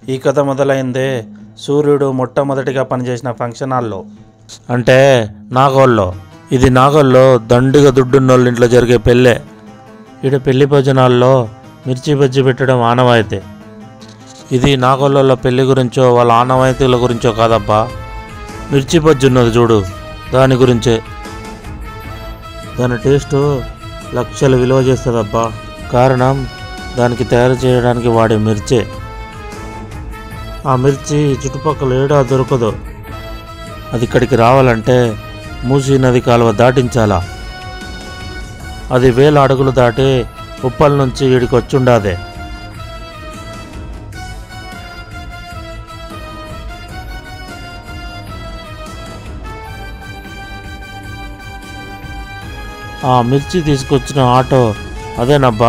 ఈ కథ మొదలైందే సూర్యుడు మొట్టమొదటిగా పనిచేసిన ఫంక్షన్ హాల్లో అంటే నాగోల్లో ఇది నాగోల్లో దండిగా దుడ్డున్నోళ్ళ ఇంట్లో జరిగే పెళ్ళే ఈడ పెళ్లి భోజనాల్లో మిర్చి బజ్జి పెట్టడం ఆనవాయితీ ఇది నాగోళ్ళలో పెళ్లి గురించో వాళ్ళ ఆనవాయితీల గురించో కాదబ్బా మిర్చి బజ్జి ఉన్నది చూడు దాని గురించే దాని టేస్టు లక్షలు విలువ చేస్తుందబ్బా కారణం దానికి తయారు చేయడానికి వాడే మిర్చే ఆ మిర్చి చుట్టుపక్కల ఏడా దొరకదు అది ఇక్కడికి రావాలంటే మూసీ నది కాలువ దాటించాలా అది వేల అడుగులు దాటి ఉప్పల్ నుంచి ఈడికి వచ్చుండాదే ఆ మిర్చి తీసుకొచ్చిన ఆటో అదేనబ్బా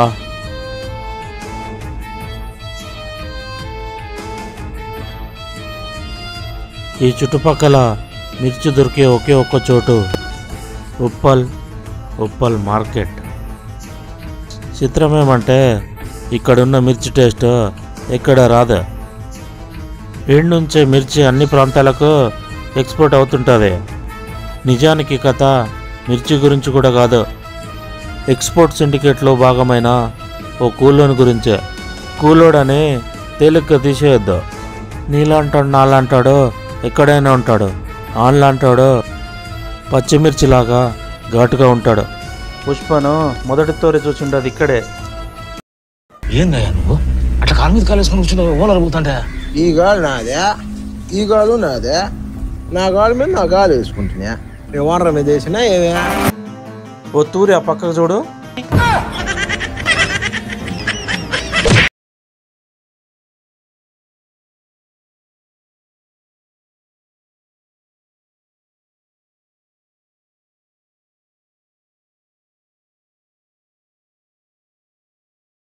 ఈ చుట్టుపక్కల మిర్చి దొరికే ఒకే ఒక్క చోటు ఉప్పల్ ఉప్పల్ మార్కెట్ చిత్రం ఏమంటే ఇక్కడున్న మిర్చి టేస్ట్ ఎక్కడ రాదు వీడి నుంచే మిర్చి అన్ని ప్రాంతాలకు ఎక్స్పోర్ట్ అవుతుంటుంది నిజానికి కథ మిర్చి గురించి కూడా కాదు ఎక్స్పోర్ట్ సిండికేట్లో భాగమైన ఓ కూలోని గురించే కూలోడని తేలిగ్గా తీసేయొద్దు నీలాంటాడు నాలాంటాడు ఎక్కడైనా ఉంటాడు ఆన్లాంటాడు పచ్చిమిర్చిలాగా ఘాటుగా ఉంటాడు పుష్పను మొదటి తోరి చూసిండదు ఇక్కడే ఏందయ్యా నువ్వు అట్లా కాలు మీద కాలేసుకుని కూర్చున్నావు ఓనర్ పోతుంటే ఈ గాలి నాదే ఈ గాలు నాదే నా గాలి మీద నా గాలి వేసుకుంటున్నా నేను ఓనర్ మీద వేసినా ఏమే ఓ తూరి ఆ పక్కకు చూడు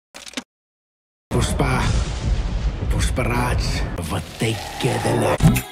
పుష్ప పుష్పరాజ్ వద్దెక్కేదలే